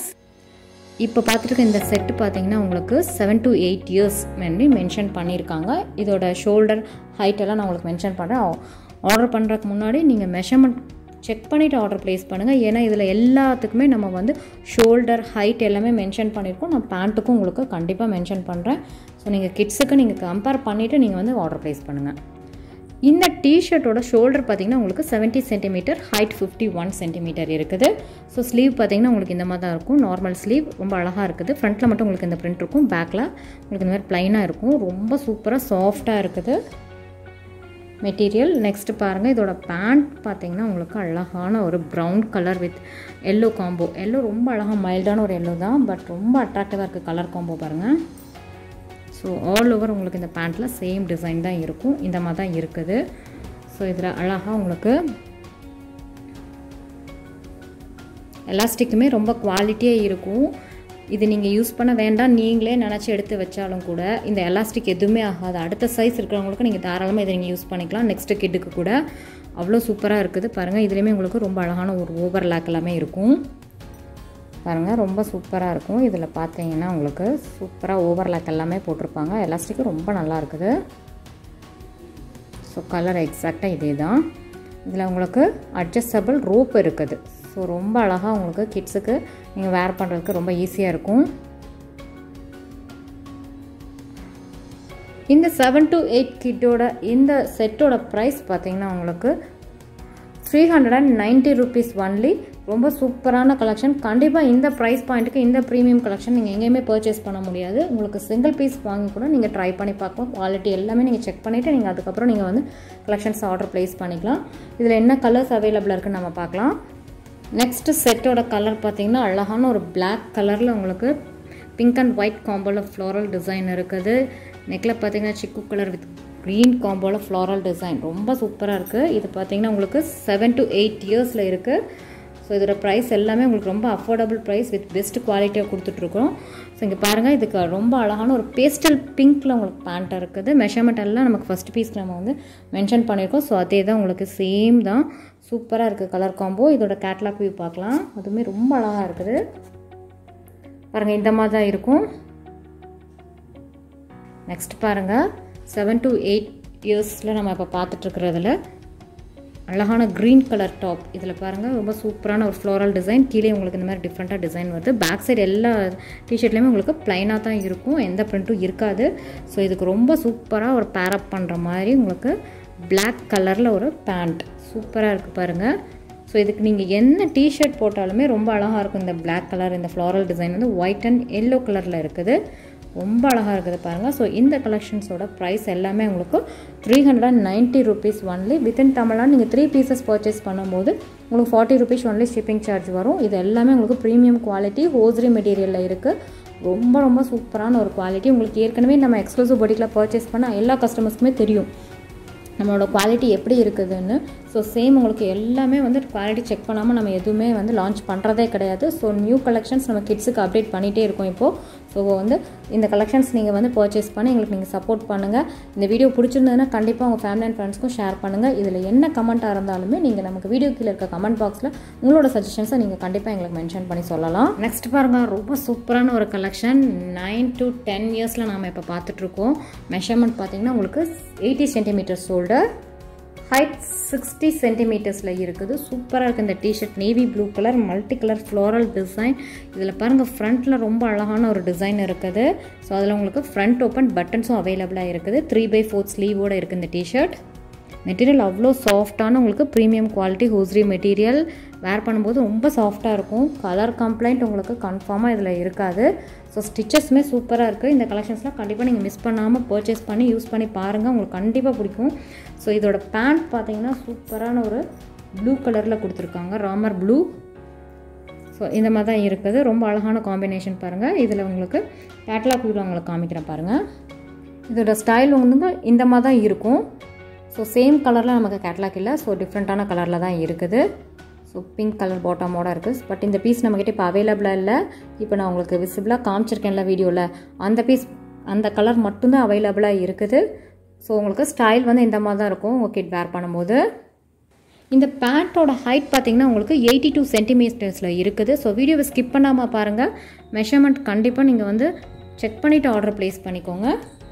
இப்போ பார்த்துருக்க இந்த செட்டு பார்த்தீங்கன்னா உங்களுக்கு செவன் டு எயிட் இயர்ஸ் மென்லி மென்ஷன் பண்ணியிருக்காங்க இதோட ஷோல்டர் ஹைட் எல்லாம் நான் உங்களுக்கு மென்ஷன் பண்ணுறேன் ஆர்டர் பண்ணுறதுக்கு முன்னாடி நீங்கள் மெஷர்மெண்ட் செக் பண்ணிவிட்டு ஆர்டர் ப்ளேஸ் பண்ணுங்கள் ஏன்னா இதில் எல்லாத்துக்குமே நம்ம வந்து ஷோல்டர் ஹைட் எல்லாமே மென்ஷன் பண்ணியிருக்கோம் நான் பேண்ட்டுக்கும் உங்களுக்கு கண்டிப்பாக மென்ஷன் பண்ணுறேன் ஸோ நீங்கள் கிட்ஸுக்கு நீங்கள் கம்பேர் பண்ணிவிட்டு நீங்கள் வந்து ஆர்டர் ப்ளேஸ் பண்ணுங்கள் இந்த டிஷர்ட்டோட ஷோல்டர் பார்த்தீங்கன்னா உங்களுக்கு seventy centimetre height fifty one centimetre இருக்குது ஸோ ஸ்லீவ் பார்த்தீங்கன்னா உங்களுக்கு இந்த மாதிரி தான் இருக்கும் நார்மல் ஸ்லீவ் ரொம்ப அழகாக இருக்குது ஃப்ரண்ட்டில் மட்டும் உங்களுக்கு இந்த பிரிண்ட் இருக்கும் பேக்கில் உங்களுக்கு இந்த மாதிரி ப்ளைனாக இருக்கும் ரொம்ப சூப்பராக சாஃப்டாக இருக்குது மெட்டீரியல் நெக்ஸ்ட்டு பாருங்கள் இதோட பேண்ட் பார்த்தீங்கன்னா உங்களுக்கு அழகான ஒரு brown colour with yellow combo yellow ரொம்ப அழகாக மைல்டான ஒரு எல்லோ தான் பட் ரொம்ப அட்ராக்டிவாக இருக்குது கலர் காம்போ பாருங்கள் ஸோ ஆல் ஓவர் உங்களுக்கு இந்த பேண்ட்டில் சேம் டிசைன் தான் இருக்கும் இந்த மாதிரி தான் இருக்குது ஸோ இதில் அழகாக உங்களுக்கு எலாஸ்டிக்குமே ரொம்ப குவாலிட்டியாக இருக்கும் இது நீங்கள் யூஸ் பண்ண வேண்டாம் நீங்களே நினச்சி எடுத்து வச்சாலும் கூட இந்த எலாஸ்டிக் எதுவுமே ஆகாது அடுத்த சைஸ் இருக்கிறவங்களுக்கு நீங்கள் தாராளமாக இதை நீங்கள் யூஸ் பண்ணிக்கலாம் நெக்ஸ்ட்டு கிட்டுக்கு கூட அவ்வளோ சூப்பராக இருக்குது பாருங்கள் இதுலேயுமே உங்களுக்கு ரொம்ப அழகான ஒரு ஓவர் லேக் எல்லாமே இருக்கும் பாருங்கள் ரொம்ப சூப்பராக இருக்கும் இதில் பார்த்தீங்கன்னா உங்களுக்கு சூப்பராக ஓவர் லேக் எல்லாமே போட்டிருப்பாங்க எலாஸ்டிக்கும் ரொம்ப நல்லா இருக்குது ஸோ கலர் எக்ஸாக்டாக இதே தான் இதில் உங்களுக்கு அட்ஜஸ்டபிள் ரோப் இருக்குது ஸோ ரொம்ப அழகாக உங்களுக்கு கிட்ஸுக்கு நீங்கள் வேர் பண்ணுறதுக்கு ரொம்ப ஈஸியாக இருக்கும் இந்த செவன் டு எயிட் கிட்டோட இந்த செட்டோட ப்ரைஸ் பார்த்தீங்கன்னா உங்களுக்கு three hundred and ninety rupees only ரொம்ப சூப்பரான கலெக்ஷன் கண்டிப்பாக இந்த ப்ரைஸ் பாயிண்ட்டுக்கு இந்த ப்ரீமியம் கலெக்ஷன் நீங்கள் எங்கேயுமே பர்ச்சேஸ் பண்ண முடியாது உங்களுக்கு சிங்கிள் பீஸ் வாங்கி கூட நீங்கள் ட்ரை பண்ணி பார்க்கலாம் குவாலிட்டி எல்லாமே நீங்கள் செக் பண்ணிவிட்டு நீங்கள் அதுக்கப்புறம் நீங்கள் வந்து கலெக்ஷன்ஸ் ஆர்டர் ப்ளேஸ் பண்ணிக்கலாம் இதில் என்ன கலர்ஸ் அவைலபிளாக இருக்குன்னு நம்ம பார்க்கலாம் நெக்ஸ்ட்டு செட்டோட கலர் பார்த்தீங்கன்னா அழகான ஒரு பிளாக் கலரில் உங்களுக்கு பிங்க் அண்ட் ஒயிட் காம்போவில் ஃப்ளோரல் டிசைன் இருக்குது நெக்கில் பார்த்தீங்கன்னா சிக்கு கலர் வித் க்ரீன் காம்போவில் ஃப்ளோரல் டிசைன் ரொம்ப சூப்பராக இருக்குது இது பார்த்தீங்கன்னா உங்களுக்கு செவன் டு எயிட் இயர்ஸில் இருக்குது ஸோ இதோட ப்ரைஸ் எல்லாமே உங்களுக்கு ரொம்ப அஃபோர்டபுள் ப்ரைஸ் வித் பெஸ்ட் குவாலிட்டியாக கொடுத்துட்ருக்கோம் ஸோ இங்கே பாருங்கள் இதுக்கு ரொம்ப அழகான ஒரு பேஸ்டல் பிங்க்கில் உங்களுக்கு பேண்ட் இருக்குது மெஷர்மெண்ட் எல்லாம் நமக்கு ஃபஸ்ட் பீஸ்க்கு நம்ம வந்து மென்ஷன் பண்ணியிருக்கோம் ஸோ அதே தான் உங்களுக்கு சேம் தான் சூப்பராக இருக்குது கலர் காம்போ இதோட கேட்லாக் வியூ பார்க்கலாம் அதுவுமே ரொம்ப அழகாக இருக்குது பாருங்கள் இந்த மாதிரி தான் இருக்கும் நெக்ஸ்ட் பாருங்கள் செவன் டு எயிட் இயர்ஸில் நம்ம இப்போ பார்த்துட்ருக்கிறதுல அழகான க்ரீன் கலர் டாப் இதில் பாருங்கள் ரொம்ப சூப்பரான ஒரு ஃப்ளோரல் டிசைன் கீழே உங்களுக்கு இந்த மாதிரி டிஃப்ரெண்ட்டாக டிசைன் வருது பேக் சைடு எல்லா டிஷர்ட்லேயுமே உங்களுக்கு ப்ளைனாக தான் இருக்கும் எந்த ப்ரிண்ட்டும் இருக்காது ஸோ இதுக்கு ரொம்ப சூப்பராக ஒரு பேரப் பண்ணுற மாதிரி உங்களுக்கு பிளாக் கலரில் ஒரு பேண்ட் சூப்பராக இருக்குது பாருங்கள் ஸோ இதுக்கு நீங்கள் என்ன டிஷர்ட் போட்டாலுமே ரொம்ப அழகாக இருக்கும் இந்த பிளாக் கலர் இந்த ஃப்ளாரல் டிசைன் வந்து ஒயிட் அண்ட் எல்லோ கலரில் இருக்குது ரொம்ப அழகாக இருக்குது பாருங்கள் ஸோ இந்த கலெக்ஷன்ஸோட ப்ரைஸ் எல்லாமே உங்களுக்கு three hundred and ninety rupees only within Tamil Nadu நீங்கள் த்ரீ பீசஸ் பர்ச்சேஸ் பண்ணும்போது உங்களுக்கு forty rupees only shipping charge வரும் இது எல்லாமே உங்களுக்கு ப்ரீமியம் குவாலிட்டி ஹோஸ்ரி மெட்டீரியலில் இருக்குது ரொம்ப ரொம்ப சூப்பரான ஒரு குவாலிட்டி உங்களுக்கு ஏற்கனவே நம்ம எக்ஸ்க்ளூசிவ் பொட்டிக்கில் பர்ச்சேஸ் பண்ணால் எல்லா கஸ்டமர்ஸ்க்குமே தெரியும் நம்மளோட குவாலிட்டி எப்படி இருக்குதுன்னு ஸோ சேம் உங்களுக்கு எல்லாமே வந்து குவாலிட்டி செக் பண்ணாமல் நம்ம எதுவுமே வந்து லான்ச் பண்ணுறதே கிடையாது ஸோ நியூ கலெக்ஷன்ஸ் நம்ம கிட்ஸுக்கு அப்டேட் பண்ணிகிட்டே இருக்கோம் இப்போது ஸோ வந்து இந்த கலெக்ஷன்ஸ் நீங்கள் வந்து பர்ச்சேஸ் பண்ணி எங்களுக்கு நீங்கள் சப்போர்ட் பண்ணுங்கள் இந்த வீடியோ பிடிச்சிருந்ததுன்னா கண்டிப்பாக உங்கள் ஃபேமிலி அண்ட் ஃப்ரெண்ட்ஸ்க்கும் ஷேர் பண்ணுங்கள் இதில் என்ன கமெண்ட்டாக இருந்தாலுமே நீங்கள் நமக்கு வீடியோ கீழே இருக்க கமெண்ட் பாக்ஸில் உங்களோட சஜஷன்ஸை நீங்கள் கண்டிப்பாக எங்களுக்கு மென்ஷன் பண்ணி சொல்லலாம் நெக்ஸ்ட் பாருங்கள் ரொம்ப சூப்பரான ஒரு கலெக்ஷன் நைன் டு டென் இயர்ஸில் நாம் இப்போ பார்த்துட்ருக்கோம் மெஷர்மெண்ட் பார்த்தீங்கன்னா உங்களுக்கு eighty centimetre shoulder height sixty சென்டிமீட்டர்ஸில் இருக்குது சூப்பராக இருக்குது இந்த t-shirt navy blue colour multi colour floral design இதில் பாருங்கள் ஃப்ரண்ட்டில் ரொம்ப அழகான ஒரு டிசைன் இருக்குது ஸோ அதில் உங்களுக்கு ஃப்ரண்ட் ஓப்பன் பட்டன்ஸும் அவைலபிளாக இருக்குது த்ரீ பை ஃபோர்த் ஸ்லீவோடு இருக்குது இந்த டிஷர்ட் மெட்டீரியல் அவ்வளோ சாஃப்டான உங்களுக்கு premium quality hosiery material wear பண்ணும்போது ரொம்ப சாஃப்டாக இருக்கும் கலர் கம்ப்ளைண்ட் உங்களுக்கு கன்ஃபார்மாக இதில் இருக்காது ஸோ ஸ்டிச்சஸ்மே சூப்பராக இருக்குது இந்த கலெக்ஷன்ஸ்லாம் கண்டிப்பாக நீங்கள் மிஸ் பண்ணாமல் பர்ச்சேஸ் பண்ணி யூஸ் பண்ணி பாருங்கள் உங்களுக்கு கண்டிப்பாக பிடிக்கும் ஸோ இதோட பேண்ட் பார்த்தீங்கன்னா சூப்பரான ஒரு ப்ளூ கலரில் கொடுத்துருக்காங்க ராமர் ப்ளூ ஸோ இந்த மாதிரி தான் இருக்குது ரொம்ப அழகான காம்பினேஷன் பாருங்கள் இதில் உங்களுக்கு கேட்லாக் வியூவில் உங்களுக்கு காமிக்கிறேன் பாருங்கள் இதோட ஸ்டைல் வந்து இந்த மாதிரி தான் இருக்கும் ஸோ சேம் கலரில் நமக்கு கேட்லாக் இல்லை ஸோ டிஃப்ரெண்ட்டான கலரில் தான் இருக்குது ஸோ பிங்க் கலர் பாட்டமோட இருக்குது பட் இந்த பீஸ் நம்மக்கிட்ட இப்போ அவைலபிளாக இல்லை இப்போ நான் உங்களுக்கு விசிபிளாக காமிச்சிருக்கேன்ல வீடியோவில் அந்த பீஸ் அந்த கலர் மட்டும்தான் அவைலபிளாக இருக்குது ஸோ உங்களுக்கு ஸ்டைல் வந்து இந்த மாதிரி தான் இருக்கும் உங்கள் கிட் வேர் பண்ணும்போது இந்த பேண்ட்டோட ஹைட் பார்த்தீங்கன்னா உங்களுக்கு எயிட்டி டூ சென்டிமீட்டர்ஸில் இருக்குது ஸோ வீடியோவை ஸ்கிப் பண்ணாமல் பாருங்கள் மெஷர்மெண்ட் கண்டிப்பாக நீங்கள் வந்து செக் பண்ணிவிட்டு ஆர்டர் ப்ளேஸ் பண்ணிக்கோங்க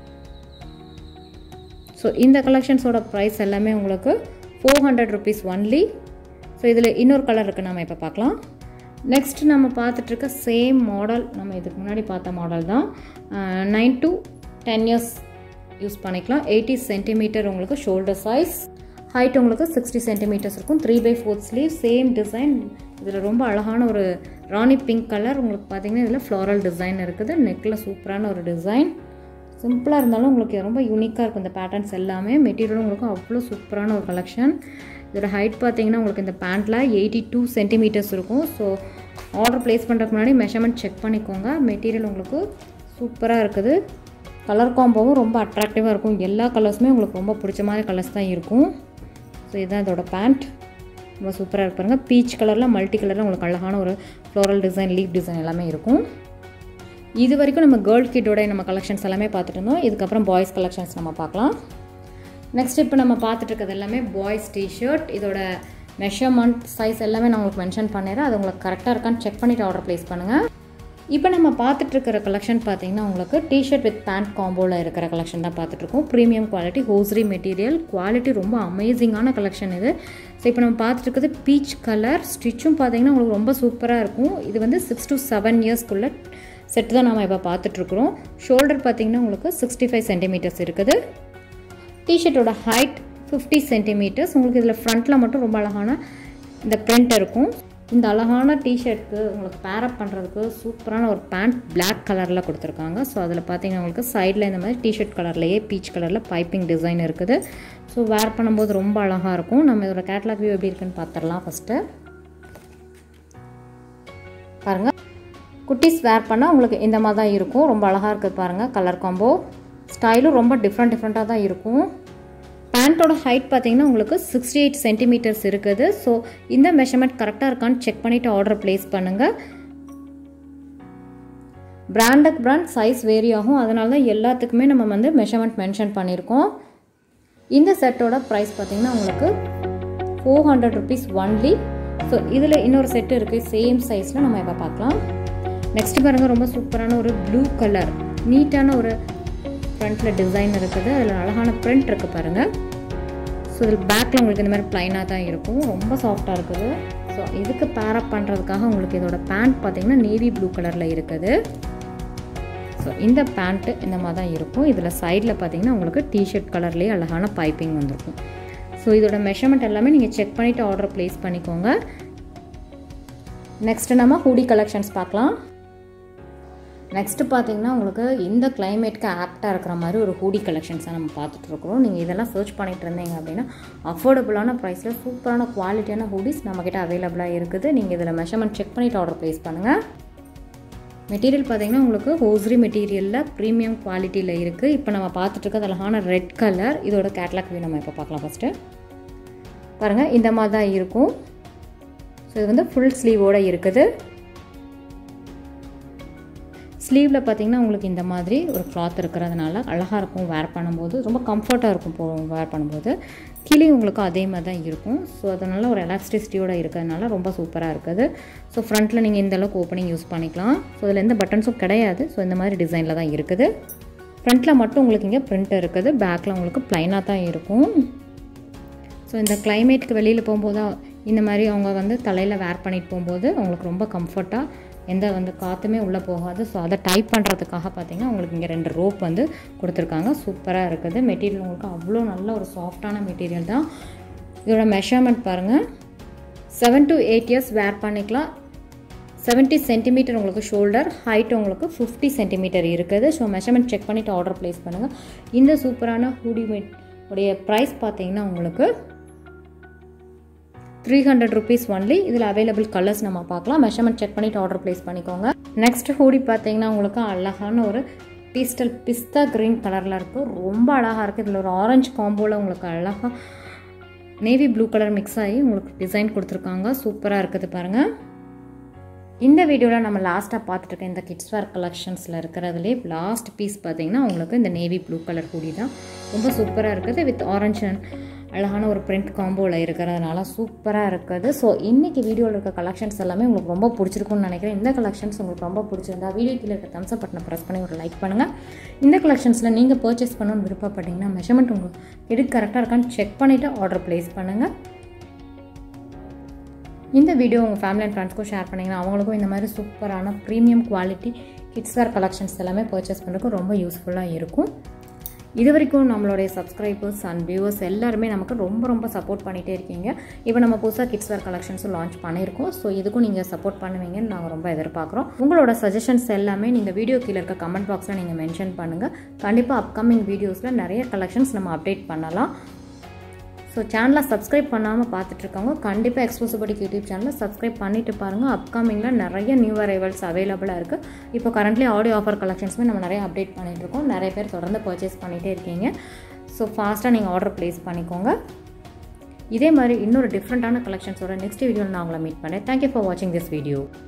ஸோ இந்த கலெக்ஷன்ஸோட ப்ரைஸ் எல்லாமே உங்களுக்கு four hundred rupees only so இதில் இன்னொரு கலர் இருக்குது நம்ம இப்போ பார்க்கலாம் நெக்ஸ்ட் நம்ம பார்த்துட்ருக்க சேம் மாடல் நம்ம இதுக்கு முன்னாடி பார்த்த மாடல் தான் nine to ten years use பண்ணிக்கலாம் எயிட்டி சென்டிமீட்டர் உங்களுக்கு ஷோல்டர் சைஸ் ஹைட் உங்களுக்கு சிக்ஸ்டி சென்டிமீட்டர்ஸ் இருக்கும் three by fourth sleeve same design இதில் ரொம்ப அழகான ஒரு ராணி பிங்க் கலர் உங்களுக்கு பார்த்தீங்கன்னா இதில் ஃப்ளாரல் டிசைன் இருக்குது நெக்கில் சூப்பரான ஒரு டிசைன் சிம்பிளாக இருந்தாலும் உங்களுக்கு ரொம்ப யூனிக்காக இருக்கும் இந்த பேட்டர்ன்ஸ் எல்லாமே மெட்டீரியலும் உங்களுக்கு அவ்வளோ சூப்பரான ஒரு கலெக்ஷன் இதோட ஹைட் பார்த்தீங்கன்னா உங்களுக்கு இந்த பேண்ட்டில் எயிட்டி டூ சென்டிமீட்டர்ஸ் இருக்கும் ஸோ ஆர்டர் ப்ளேஸ் பண்ணுறதுக்கு முன்னாடி மெஷர்மெண்ட் செக் பண்ணிக்கோங்க மெட்டீரியல் உங்களுக்கு சூப்பராக இருக்குது கலர் காம்போவும் ரொம்ப அட்ராக்டிவாக இருக்கும் எல்லா கலர்ஸுமே உங்களுக்கு ரொம்ப பிடிச்ச மாதிரி கலர்ஸ் தான் இருக்கும் ஸோ இதுதான் இதோட பேண்ட் ரொம்ப சூப்பராக இருப்பாருங்க பீச் கலரில் மல்டி கலரில் உங்களுக்கு அழகான ஒரு ஃப்ளோரல் டிசைன் லீப் டிசைன் எல்லாமே இருக்கும் இது வரைக்கும் நம்ம கேர்ள் கிட்டோட நம்ம கலெக்ஷன்ஸ் எல்லாமே பார்த்துட்டு இருந்தோம் இதுக்கப்புறம் பாய்ஸ் கலெக்ஷன்ஸ் நம்ம பார்க்கலாம் நெக்ஸ்ட் இப்போ நம்ம பார்த்துட்டு இருக்கிறது எல்லாமே பாய்ஸ் டிஷர்ட் இதோட மெஷர்மெண்ட் சைஸ் எல்லாமே நான் உங்களுக்கு மென்ஷன் பண்ணிடுறேன் அது உங்களுக்கு கரெக்டாக இருக்கான்னு செக் பண்ணிவிட்டு ஆர்டர் ப்ளேஸ் பண்ணுங்கள் இப்போ நம்ம பார்த்துட்டு இருக்கிற கலெக்ஷன் பார்த்தீங்கன்னா உங்களுக்கு டிஷர்ட் வித் பேண்ட் காம்போவில் இருக்கிற கலெக்ஷன் தான் பார்த்துட்ருக்கோம் premium quality hosiery material quality ரொம்ப அமேசிங்கான கலெக்ஷன் இது ஸோ இப்போ நம்ம பார்த்துட்டு இருக்கிறது பீச் கலர் ஸ்டிச்சும் பார்த்தீங்கன்னா உங்களுக்கு ரொம்ப சூப்பராக இருக்கும் இது வந்து சிக்ஸ் டு செவன் இயர்ஸ்க்குள்ளே செட் தான் நம்ம இப்போ பார்த்துட்ருக்குறோம் ஷோல்டர் பார்த்தீங்கன்னா உங்களுக்கு சிக்ஸ்டி ஃபைவ் சென்டிமீட்டர்ஸ் இருக்குது டிஷர்ட்டோட ஹைட் ஃபிஃப்டி சென்டிமீட்டர்ஸ் உங்களுக்கு இதில் ஃப்ரண்ட்டில் மட்டும் ரொம்ப அழகான இந்த பிரிண்ட் இருக்கும் இந்த அழகான டிஷர்ட்க்கு உங்களுக்கு பேரப் பண்ணுறதுக்கு சூப்பரான ஒரு பேண்ட் பிளாக் கலரில் கொடுத்துருக்காங்க ஸோ அதில் பார்த்தீங்கன்னா உங்களுக்கு சைடில் இந்த மாதிரி டிஷர்ட் கலர்லேயே பீச் கலரில் பைப்பிங் டிசைன் இருக்குது ஸோ வேர் பண்ணும்போது ரொம்ப அழகாக இருக்கும் நம்ம இதோட கேட்லாக் வியூ எப்படி இருக்குன்னு பார்த்துடலாம் ஃபஸ்ட்டு பாருங்கள் குட்டீஸ் வேர் பண்ணால் உங்களுக்கு இந்த மாதிரி தான் இருக்கும் ரொம்ப அழகாக இருக்குது பாருங்கள் கலர் காம்போ ஸ்டைலும் ரொம்ப டிஃப்ரெண்ட் டிஃப்ரெண்ட்டாக தான் இருக்கும் பேண்ட்டோட ஹைட் பார்த்தீங்கன்னா உங்களுக்கு சிக்ஸ்டி எயிட் சென்டிமீட்டர்ஸ் இருக்குது ஸோ இந்த மெஷர்மெண்ட் கரெக்டாக இருக்கான்னு செக் பண்ணிவிட்டு ஆர்டர் ப்ளேஸ் பண்ணுங்கள் பிராண்டுக்கு பிராண்ட் சைஸ் வேரி ஆகும் அதனால தான் எல்லாத்துக்குமே நம்ம வந்து மெஷர்மெண்ட் மென்ஷன் பண்ணியிருக்கோம் இந்த செட்டோட ப்ரைஸ் பார்த்தீங்கன்னா உங்களுக்கு four hundred rupees only so இதில் இன்னொரு செட்டு இருக்குது சேம் சைஸில் நம்ம இப்போ பார்க்கலாம் நெக்ஸ்ட் பாருங்கள் ரொம்ப சூப்பரான ஒரு ப்ளூ கலர் நீட்டான ஒரு ஃப்ரண்ட்டில் டிசைன் இருக்குது அதில் அழகான பிரிண்ட் இருக்குது பாருங்கள் ஸோ இதில் பேக்கில் உங்களுக்கு இந்த மாதிரி ப்ளைனாக தான் இருக்கும் ரொம்ப சாஃப்டாக இருக்குது ஸோ இதுக்கு பேரப் பண்ணுறதுக்காக உங்களுக்கு இதோட பேண்ட் பார்த்தீங்கன்னா நேவி ப்ளூ கலரில் இருக்குது ஸோ இந்த பேண்ட்டு இந்த மாதிரி தான் இருக்கும் இதில் சைடில் பார்த்தீங்கன்னா உங்களுக்கு டிஷர்ட் கலர்லேயே அழகான பைப்பிங் வந்திருக்கும் ஸோ இதோட மெஷர்மெண்ட் எல்லாமே நீங்கள் செக் பண்ணிவிட்டு ஆர்டர் ப்ளேஸ் பண்ணிக்கோங்க நெக்ஸ்ட்டு நம்ம ஹூடி கலெக்ஷன்ஸ் பார்க்கலாம் நெக்ஸ்ட்டு பார்த்தீங்கன்னா உங்களுக்கு இந்த கிளைமேட்க்கு ஆப்டாக இருக்கிற மாதிரி ஒரு ஹூடி கலெக்ஷன்ஸை நம்ம பார்த்துட்ருக்குறோம் நீங்கள் இதெல்லாம் சர்ச் பண்ணிட்டு இருந்தீங்க அப்படின்னா அஃபோர்டபுளான ப்ரைஸில் சூப்பரான குவாலிட்டியான ஹூடிஸ் நம்மக்கிட்ட அவைலபிளாக இருக்குது நீங்கள் இதில் மெஷர்மெண்ட் செக் பண்ணிவிட்டு ஆர்டர் ப்ளேஸ் பண்ணுங்கள் மெட்டீரியல் பார்த்தீங்கன்னா உங்களுக்கு ஹோஸ்ரி மெட்டீரியலில் ப்ரீமியம் குவாலிட்டியில் இருக்குது இப்போ நம்ம பார்த்துட்டு இருக்கிறது அழகான ரெட் கலர் இதோட கேட்லாக் வியூ நம்ம இப்போ பார்க்கலாம் ஃபஸ்ட்டு பாருங்கள் இந்த மாதிரி தான் இருக்கும் ஸோ இது வந்து ஃபுல் ஸ்லீவோடு இருக்குது ஸ்லீவில் பார்த்தீங்கன்னா உங்களுக்கு இந்த மாதிரி ஒரு கிளாத் இருக்கிறதுனால அழகாக இருக்கும் வேர் பண்ணும்போது ரொம்ப கம்ஃபர்ட்டாக இருக்கும் போ வேர் பண்ணும்போது கீழே உங்களுக்கு அதே மாதிரி தான் இருக்கும் ஸோ அதனால் ஒரு எலாஸ்டிசிட்டியோட இருக்கிறதுனால ரொம்ப சூப்பராக இருக்குது ஸோ ஃப்ரண்ட்டில் நீங்கள் இந்த அளவுக்கு ஓப்பனிங் யூஸ் பண்ணிக்கலாம் ஸோ இதில் எந்த பட்டன்ஸும் கிடையாது ஸோ இந்த மாதிரி டிசைனில் தான் இருக்குது ஃப்ரண்ட்டில் மட்டும் உங்களுக்கு இங்கே பிரிண்ட் இருக்குது பேக்கில் உங்களுக்கு ப்ளைனாக தான் இருக்கும் ஸோ இந்த கிளைமேட்டுக்கு வெளியில் போகும்போது இந்த மாதிரி அவங்க வந்து தலையில் வேர் பண்ணிட்டு போகும்போது அவங்களுக்கு ரொம்ப கம்ஃபர்ட்டாக எந்த வந்து காற்றுமே உள்ளே போகாது ஸோ அதை டைப் பண்ணுறதுக்காக பார்த்தீங்கன்னா உங்களுக்கு இங்கே ரெண்டு ரோப் வந்து கொடுத்துருக்காங்க சூப்பராக இருக்குது மெட்டீரியல் உங்களுக்கு அவ்வளோ நல்ல ஒரு சாஃப்டான மெட்டீரியல் தான் இதோட மெஷர்மெண்ட் பாருங்கள் seven to eight years wear பண்ணிக்கலாம் செவன்ட்டி சென்டிமீட்டர் உங்களுக்கு ஷோல்டர் ஹைட் உங்களுக்கு ஃபிஃப்டி சென்டிமீட்டர் இருக்குது ஸோ மெஷர்மெண்ட் செக் பண்ணிவிட்டு ஆர்டர் ப்ளேஸ் பண்ணுங்கள் இந்த சூப்பரான ஹூடி மேட் உடைய ப்ரைஸ் பார்த்தீங்கன்னா உங்களுக்கு த்ரீ ஹண்ட்ரட் ருபீஸ் ஒன்லி இதில் அவைலபிள் கலர்ஸ் நம்ம பார்க்கலாம் மெஷர்மெண்ட் செக் பண்ணிவிட்டு ஆர்டர் ப்ளேஸ் பண்ணிக்கோங்க நெக்ஸ்ட் ஹூடி பார்த்தீங்கன்னா உங்களுக்கு அழகான ஒரு பீஸ்டல் பிஸ்தா க்ரீன் கலரில் இருக்குது ரொம்ப அழகாக இருக்குது இதில் ஒரு ஆரஞ்சு காம்போவில் உங்களுக்கு அழகாக நேவி ப்ளூ கலர் மிக்ஸ் ஆகி உங்களுக்கு டிசைன் கொடுத்துருக்காங்க சூப்பராக இருக்குது பாருங்கள் இந்த வீடியோவில் நம்ம லாஸ்ட்டாக பார்த்துட்டு இருக்க இந்த கிட்ஸ் வேர் கலெக்ஷன்ஸில் இருக்கிறதுலே லாஸ்ட் பீஸ் பார்த்தீங்கன்னா உங்களுக்கு இந்த நேவி ப்ளூ கலர் ஹூடி தான் ரொம்ப சூப்பராக இருக்குது வித் ஆரஞ்ச் அண்ட் அழகான ஒரு பிரிண்ட் காம்போவில் இருக்கிறதுனால சூப்பராக இருக்குது ஸோ இன்றைக்கி வீடியோவில் இருக்க கலெக்ஷன்ஸ் எல்லாமே உங்களுக்கு ரொம்ப பிடிச்சிருக்கும்னு நினைக்கிறேன் இந்த கலெக்ஷன்ஸ் உங்களுக்கு ரொம்ப பிடிச்சிருந்தா வீடியோ கீழே இருக்க தம்ஸ் அப் பட்டனை ப்ரெஸ் பண்ணி ஒரு லைக் பண்ணுங்கள் இந்த கலெக்ஷன்ஸில் நீங்கள் பர்ச்சேஸ் பண்ணணும்னு விருப்பப்பட்டீங்கன்னா மெஷர்மெண்ட் உங்களுக்கு எது கரெக்டாக இருக்கான்னு செக் பண்ணிவிட்டு ஆர்டர் ப்ளேஸ் பண்ணுங்கள் இந்த வீடியோ உங்கள் ஃபேமிலி அண்ட் ஃப்ரெண்ட்ஸ்க்கும் ஷேர் பண்ணிங்கன்னா அவங்களுக்கும் இந்த மாதிரி சூப்பரான premium quality kids wear collections எல்லாமே பர்ச்சேஸ் பண்ணுறதுக்கு ரொம்ப யூஸ்ஃபுல்லாக இருக்கும் இது வரைக்கும் நம்மளுடைய சப்ஸ்கிரைபர்ஸ் அண்ட் வியூவர்ஸ் எல்லாருமே நமக்கு ரொம்ப ரொம்ப சப்போர்ட் பண்ணிகிட்டே இருக்கீங்க இப்போ நம்ம புதுசாக கிட்ஸ் வேர் கலெக்ஷன்ஸும் லான்ச் பண்ணியிருக்கோம் ஸோ இதுக்கும் நீங்கள் சப்போர்ட் பண்ணுவீங்கன்னு நாங்கள் ரொம்ப எதிர்பார்க்குறோம் உங்களோட சஜஷன்ஸ் எல்லாமே நீங்கள் வீடியோ கீழே இருக்க கமெண்ட் பாக்ஸில் நீங்கள் மென்ஷன் பண்ணுங்கள் கண்டிப்பாக அப்கமிங் வீடியோஸில் நிறைய கலெக்ஷன்ஸ் நம்ம அப்டேட் பண்ணலாம் ஸோ சேனலை சப்ஸ்கிரைப் பண்ணாமல் பார்த்துட்ருக்கவங்க கண்டிப்பாக எக்ஸ்க்ளூசிபிலிட்டி யூடியூப் சேனலை சப்ஸ்கிரைப் பண்ணிவிட்டு பாருங்கள் அப்கமிங்கில் நிறைய நியூ அரைவல்ஸ் அவைலபிளாக இருக்குது இப்போ கரண்ட்லி ஆடியோ ஆஃபர் கலெக்ஷன்ஸுமே நம்ம நிறைய அப்டேட் பண்ணிகிட்ருக்கோம் நிறைய பேர் தொடர்ந்து பர்ச்சேஸ் பண்ணிகிட்டே இருக்கீங்க ஸோ ஃபாஸ்ட்டாக நீங்கள் ஆர்டர் ப்ளேஸ் பண்ணிக்கோங்க இதே மாதிரி இன்னொரு டிஃப்ரெண்ட்டான கலெக்ஷன்ஸோட நெக்ஸ்ட் வீடியோவில் நான் உங்களை மீட் பண்ணேன் தேங்க்யூ ஃபார் வாட்சிங் திஸ் வீடியோ